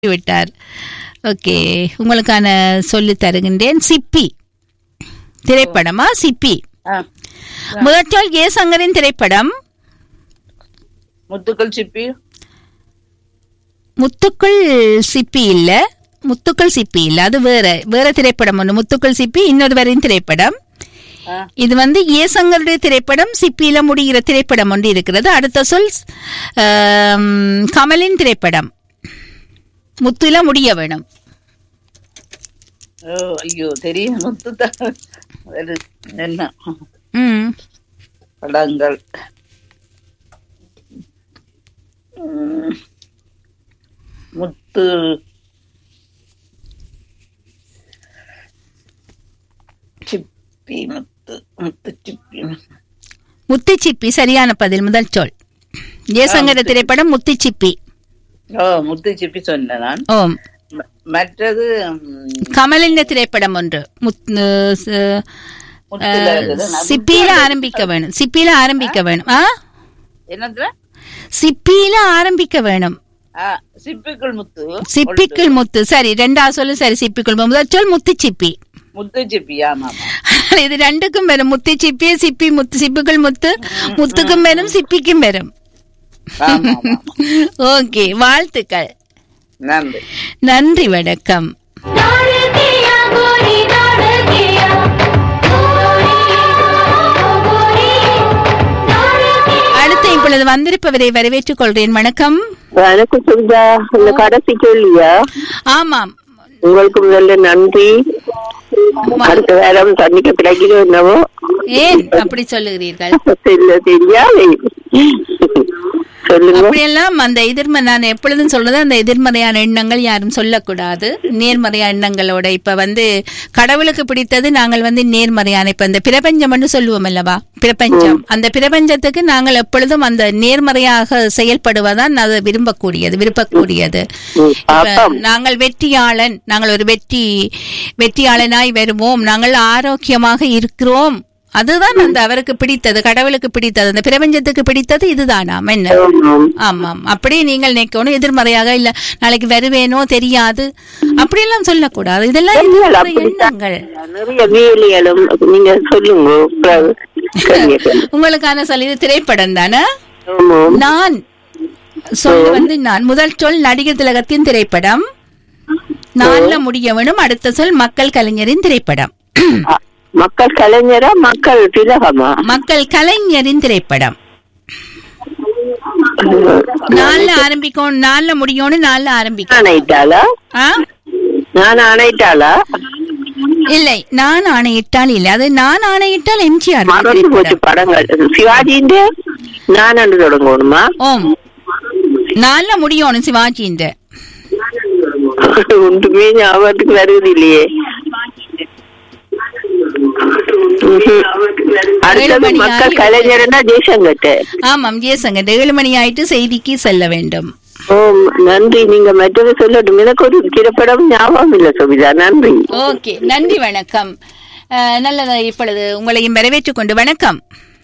விட்டார் ஓகே உங்களுக்கான சொல்லி தருகின்றேன் சிப்பி திரைப்படமா சிப்பி ஆ, முதற்சொல் ஏ சங்கரின் திரைப்படம் முத்துக்கள் சிப்பி முத்துக்கள் சிப்பி இல்ல முத்துக்கள் சிப்பி இல்ல அது வேற வேற திரைப்படம் ஒன்று முத்துக்கள் சிப்பி இன்னொருவரின் திரைப்படம் ஆ, இது வந்து ஏசங்கருடைய திரைப்படம் சிப்பியில முடிகிற திரைப்படம் ஒன்று இருக்கிறது அடுத்த சொல் ஆம், கமலின் திரைப்படம் முத்துல முடிய வேணும் ஓ ஐயோ தெரியும் முத்துத்தான் அது என்ன ம் படங்கள் ம், முத்து சிப்பி முத்து முத்து சிப்பி முத்துச்சிப்பி சரியான பதில் முதல் சொல் ஏசங்கர திரைப்படம் முத்துச்சிப்பி ஓ முத்து சிப்பி சொன்னேன் நான் ஓம் ம- மற்றது ம், கமலின் திரைப்படம் ஒன்று முத்- அஹ், ச- முத்துல இருக்குது. நான் சிப்பியில ஆரம்பிக்க வேணும் சிப்பியில ஆரம்பிக்க வேணும் ஆ என்னதுல சிப்பியில ஆரம்பிக்க வேணும் ஆ, சிப்பிக்குள் முத்து சிப்பிக்குள் முத்து சரி ரெண்டாவது சொல்லு சரி சிப்பிக்குள் முத்து. முதல் சொல் முத்து சிப்பி முத்து சிப்பி ஆமா ஆமா இது ரெண்டுக்கும் வரும் முத்து சிப்பி சிப்பி முத்து சிப்பிக்குள் முத்து முத்துக்கும் வரும் சிப்பிக்கும் வரும் ஆமா ஆமா ஆமா. ஓகே வாழ்த்துக்கள் நன்றி நன்றி வணக்கம் दौड़ गया गोरी दौड़ गया गोरी गोरी दौड़ गया அடுத்து இப்பொழுது வந்திருப்பவரை வரவேற்றுக் கொள்கிறேன் வணக்கம் வணக்கம் சுந்தா இந்த கடைசி கேள்வியா ஆமாம் உங்களுக்கு முதல்ல நன்றி அடுத்த வாரம் தண்ணிக்க கிடைக்குதோ என்னவோ ஏன் அப்படி சொல்லுகிறீர்கள் இல்ல தெரியாது சொல்லுங்க அப்படியெல்லாம் அந்த எதிர்மறை நான் எப்பொழுதும் சொல்றது அந்த எதிர்மறையான எண்ணங்கள் யாரும் சொல்லக்கூடாது நேர்மறையான எண்ணங்களோட இப்ப வந்து கடவுளுக்கு பிடித்தது நாங்கள் வந்து நேர்மறையான இப்ப இந்த பிரபஞ்சம்னு சொல்லுவோம் அல்லவா பிரபஞ்சம் அந்த பிரபஞ்சத்துக்கு நாங்கள் எப்பொழுதும் அந்த நேர்மறையாக செயல்படுவதான் அது விரும்பக்கூடியது விரும்பக்கூடியது ம், இப்ப பாப்போம். நாங்கள் வெற்றியாளன் நாங்கள் ஒரு வெற்றி வெற்றியாளனாய் வருவோம் நாங்கள் ஆரோக்கியமாக இருக்கிறோம் அதுதான் அந்த அவருக்கு பிடித்தது கடவுளுக்கு பிடித்தது அந்த பிரபஞ்சத்துக்கு பிடித்தது இதுதானாம் என்ன ஆமாம். ஆமாம் அப்படியே நீங்கள் நினைக்கணும் எதிர்மறையாக இல்ல நாளைக்கு வருவேனோ தெரியாது அப்படியெல்லாம் சொல்லக்கூடாது இதெல்லாம் தெரியல, எதிர்மறை அப்படித்தான். எண்ணங்கள் நிறைய வேலைகளும் நீங்க சொல்லுங்க பிறகு கேள்வியை கேளு. உங்களுக்கான சொல்லி இது திரைப்படம் தானே ஆமாம். நான் சொல்லு வந்து நான் முதல் சொல் நடிகர் திலகத்தின் திரைப்படம் நான்ல முடிய வேணும் அடுத்த சொல் மக்கள் கலைஞரின் திரைப்படம் அ, மக்கள் கலைஞரா மக்கள் திலகமா மக்கள் கலைஞரின் திரைப்படம் நான்ல ஆரம்பிக்கும் நான்ல முடியும்னு நான்ல ஆரம்பிக்கும் ஆணையிட்டாளா ஆ நான் ஆணையிட்டாளா இல்லை நான் ஆணையிட்டால் இல்லை அது நான் ஆணையிட்டால் எம்ஜிஆர் மறந்து போச்சு படங்கள் சிவாஜிന്റെ நான் தொடங்கணுமா ஓம் நான்ல முடியணும் சிவாஜின்ற ஒன்றுமே ஞாபகத்துக்கு வருவது இல்லையே ம்ஹும். அடுத்தது மணி மக்கள் ஆகி கலைஞர்னா ஜெய்சங்கர் ஆமாம் ஜேசங்க ஏழு மணி ஆயிட்டு செய்திக்கு செல்ல வேண்டும் ஓ நன்றி நீங்க மற்றது சொல்லட்டும் எனக்கு ஒரு திரைப்படம் ஞாபகம் இல்ல சுபிதா நன்றி ஓகே நன்றி வணக்கம் அஹ், நல்லது இப்பொழுது உங்களையும் வரவேற்றுக் கொண்டு வணக்கம்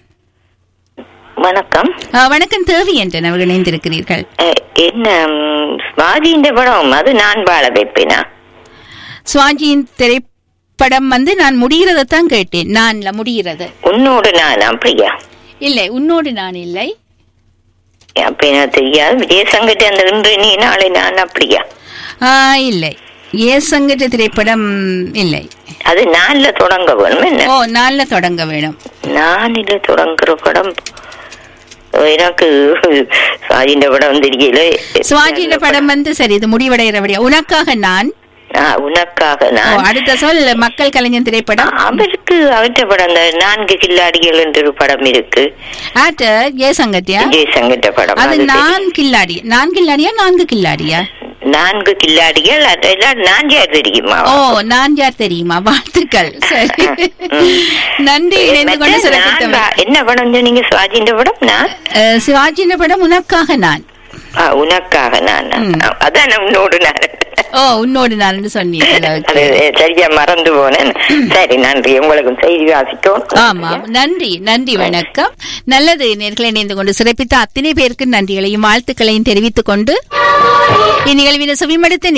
வணக்கம் அஹ், வணக்கம் தேவி என்று அவர்கள் இணைந்திருக்கிறீர்கள் அஹ், என்ன ம், சுவாதியின் படம் அது நான் வாழ வைப்பேனா சுவாஜியின் திரைப்படம் வந்து நான் முடிகிறதைத்தான் கேட்டேன் நான்ல முடிகிறது உன்னோடு நான் அப்படியா இல்லை உன்னோடு நான் இல்லை அப்ப எனக்கு தெரியாது விஜயசங்கர் அந்த இன்று நீ நாளை நான் அப்படியா ஆ, இல்லை ஏ சங்கட்ட திரைப்படம் இல்லை அது நான்ல தொடங்க வேணும் என்ன ஓ நான்ல தொடங்க வேணும் நானில தொடங்குற படம் எனக்கு சுவாதியின் படம் தெரியல சிவாஜியின் படம் வந்து சரி இது முடிவடைகிறபடியா உனக்காக நான் ஆ, உனக்காக ஓ, நான் அடுத்த சொல் மக்கள் கலைஞர் திரைப்படம் அவருக்கு அவற்ற படம் அந்த நான்கு கில்லாடிகள் என்று ஒரு படம் இருக்கு ஆட்ட ஏ சங்கத்தியா விஜயசங்கர் படம் அது அது தெரியும். நான் கில்லாடி நான் கில்லாடியா நான்கு கில்லாடியா நான்கு கில்லாடிகள் அதெல்லாம் நான் யார் தெரியுமா ஓ நான் யார் தெரியுமா வாழ்த்துக்கள் சரி நன்றி இணைந்து கொண்டு மற்ற நான் சிறப்பித்தவர் வா- என்ன படம் சொன்னீங்க சுவாஜின்ற படம் நான் அஹ், சிவாஜியின் படம் உனக்காக நான் ஆ, உனக்காக நான் ம். ஆ, அதான் நான் உன்னோடு நான் ஓ உன்னோடு நான் சொன்னீங்க அது சரியா மறந்து போனேன் சரி நன்றி உங்களுக்கும் செய்தி வாசிக்கும் ஆமாம் நன்றி நன்றி வணக்கம் நல்லது நேர்களை இணைந்து கொண்டு சிறப்பித்த அத்தனை பேருக்கு நன்றிகளையும் வாழ்த்துக்களையும் தெரிவித்துக் கொண்டு இந்நிகழ்வின செவிமடுத்த